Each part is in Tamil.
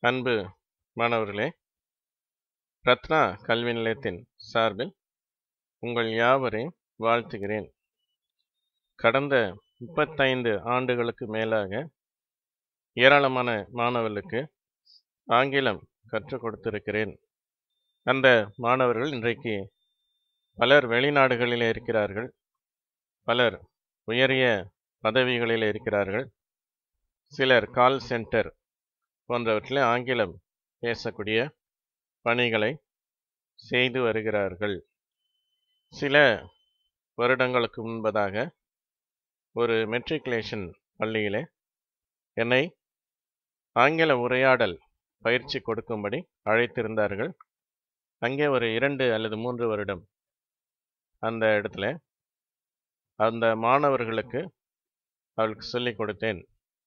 அன்பு மாணவர்களே ரத்னா கல்வி நிலையத்தின் சார்பில் உங்கள் யாவரையும் வாழ்த்துகிறேன் கடந்த முப்பத்தைந்து ஆண்டுகளுக்கு மேலாக ஏராளமான மாணவர்களுக்கு ஆங்கிலம் கற்றுக் கொடுத்திருக்கிறேன் அந்த மாணவர்கள் இன்றைக்கு பலர் வெளிநாடுகளில் இருக்கிறார்கள் பலர் உயரிய பதவிகளில் இருக்கிறார்கள் சிலர் கால் சென்டர் போன்றவற்றில் ஆங்கிலம் பேசக்கூடிய பணிகளை செய்து வருகிறார்கள் சில வருடங்களுக்கு முன்பதாக ஒரு மெட்ரிகுலேஷன் பள்ளியிலே என்னை ஆங்கில உரையாடல் பயிற்சி கொடுக்கும்படி அழைத்திருந்தார்கள் அங்கே ஒரு இரண்டு அல்லது மூன்று வருடம் அந்த இடத்துல அந்த மாணவர்களுக்கு அவளுக்கு சொல்லிக் கொடுத்தேன்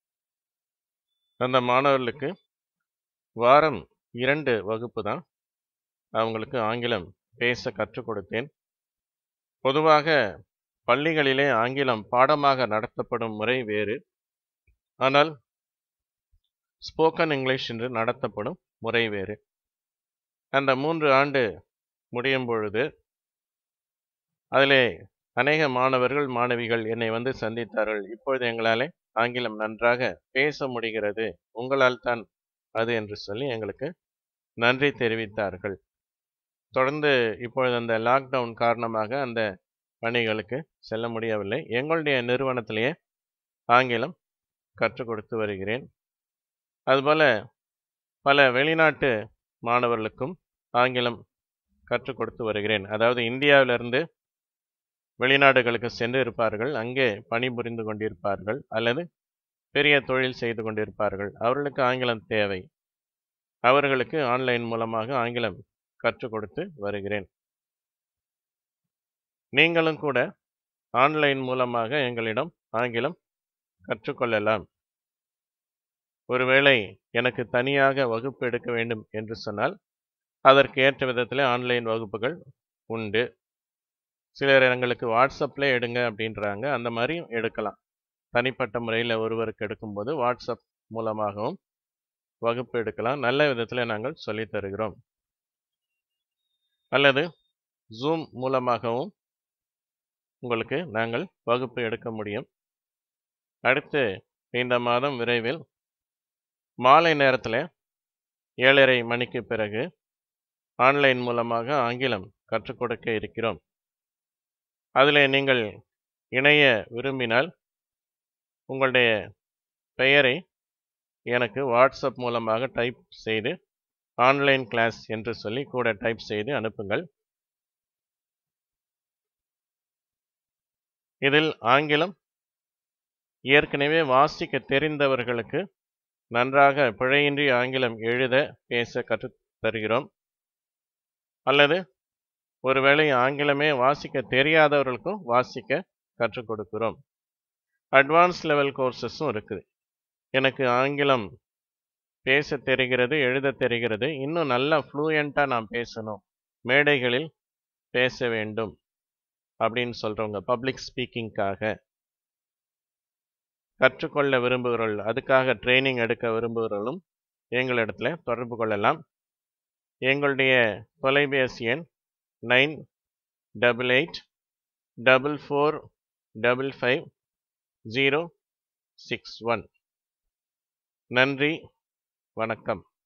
அந்த மாணவர்களுக்கு வாரம் இரண்டு வகுப்பு தான் அவங்களுக்கு ஆங்கிலம் பேச கற்றுக் கொடுத்தேன் பொதுவாக பள்ளிகளிலே ஆங்கிலம் பாடமாக நடத்தப்படும் முறை வேறு ஆனால் ஸ்போக்கன் இங்கிலீஷ் என்று நடத்தப்படும் முறை வேறு அந்த மூன்று ஆண்டு முடியும் பொழுது அதிலே அநேக மாணவர்கள் மாணவிகள் என்னை வந்து சந்தித்தார்கள் இப்பொழுது எங்களால் ஆங்கிலம் நன்றாக பேச முடிகிறது உங்களால் தான் அது என்று சொல்லி எங்களுக்கு நன்றி தெரிவித்தார்கள் தொடர்ந்து இப்பொழுது அந்த லாக்டவுன் காரணமாக அந்த பணிகளுக்கு செல்ல முடியவில்லை எங்களுடைய நிறுவனத்திலேயே ஆங்கிலம் கற்றுக் கொடுத்து வருகிறேன் அதுபோல பல வெளிநாட்டு மாணவர்களுக்கும் ஆங்கிலம் கற்றுக் கொடுத்து வருகிறேன் அதாவது இந்தியாவிலிருந்து வெளிநாடுகளுக்கு சென்று இருப்பார்கள் அங்கே பணிபுரிந்து கொண்டிருப்பார்கள் அல்லது பெரிய தொழில் செய்து கொண்டிருப்பார்கள் அவர்களுக்கு ஆங்கிலம் தேவை அவர்களுக்கு ஆன்லைன் மூலமாக ஆங்கிலம் கற்றுக் கொடுத்து வருகிறேன் நீங்களும் கூட ஆன்லைன் மூலமாக எங்களிடம் ஆங்கிலம் கற்றுக்கொள்ளலாம் ஒருவேளை எனக்கு தனியாக வகுப்பு எடுக்க வேண்டும் என்று சொன்னால் அதற்கு ஏற்ற விதத்தில் ஆன்லைன் வகுப்புகள் உண்டு சிலர் எங்களுக்கு வாட்ஸ்அப்பில் எடுங்க அப்படின்றாங்க அந்த மாதிரியும் எடுக்கலாம் தனிப்பட்ட முறையில் ஒருவருக்கு எடுக்கும்போது வாட்ஸ்அப் மூலமாகவும் வகுப்பு எடுக்கலாம் நல்ல விதத்தில் நாங்கள் சொல்லித் தருகிறோம் அல்லது ஜூம் மூலமாகவும் உங்களுக்கு நாங்கள் வகுப்பு எடுக்க முடியும் அடுத்து இந்த மாதம் விரைவில் மாலை நேரத்தில் ஏழரை மணிக்கு பிறகு ஆன்லைன் மூலமாக ஆங்கிலம் கற்றுக் கொடுக்க இருக்கிறோம் அதில் நீங்கள் இணைய விரும்பினால் உங்களுடைய பெயரை எனக்கு வாட்ஸ்அப் மூலமாக டைப் செய்து ஆன்லைன் கிளாஸ் என்று சொல்லி கூட டைப் செய்து அனுப்புங்கள் இதில் ஆங்கிலம் ஏற்கனவே வாசிக்க தெரிந்தவர்களுக்கு நன்றாக பிழையின்றி ஆங்கிலம் எழுத பேச கற்றுத் தருகிறோம் அல்லது ஒருவேளை ஆங்கிலமே வாசிக்க தெரியாதவர்களுக்கும் வாசிக்க கற்றுக் கொடுக்கிறோம் அட்வான்ஸ் லெவல் கோர்சஸும் இருக்குது எனக்கு ஆங்கிலம் பேச தெரிகிறது எழுத தெரிகிறது இன்னும் நல்லா ஃப்ளூயண்ட்டாக நான் பேசணும் மேடைகளில் பேச வேண்டும் அப்படின்னு சொல்கிறவங்க பப்ளிக் ஸ்பீக்கிங்காக கற்றுக்கொள்ள விரும்புகிறவர்கள் அதுக்காக ட்ரைனிங் எடுக்க விரும்புகிறவர்களும் எங்களிடத்தில் தொடர்பு கொள்ளலாம் எங்களுடைய தொலைபேசி எண் nine double eight double four double five zero six one நன்றி வணக்கம்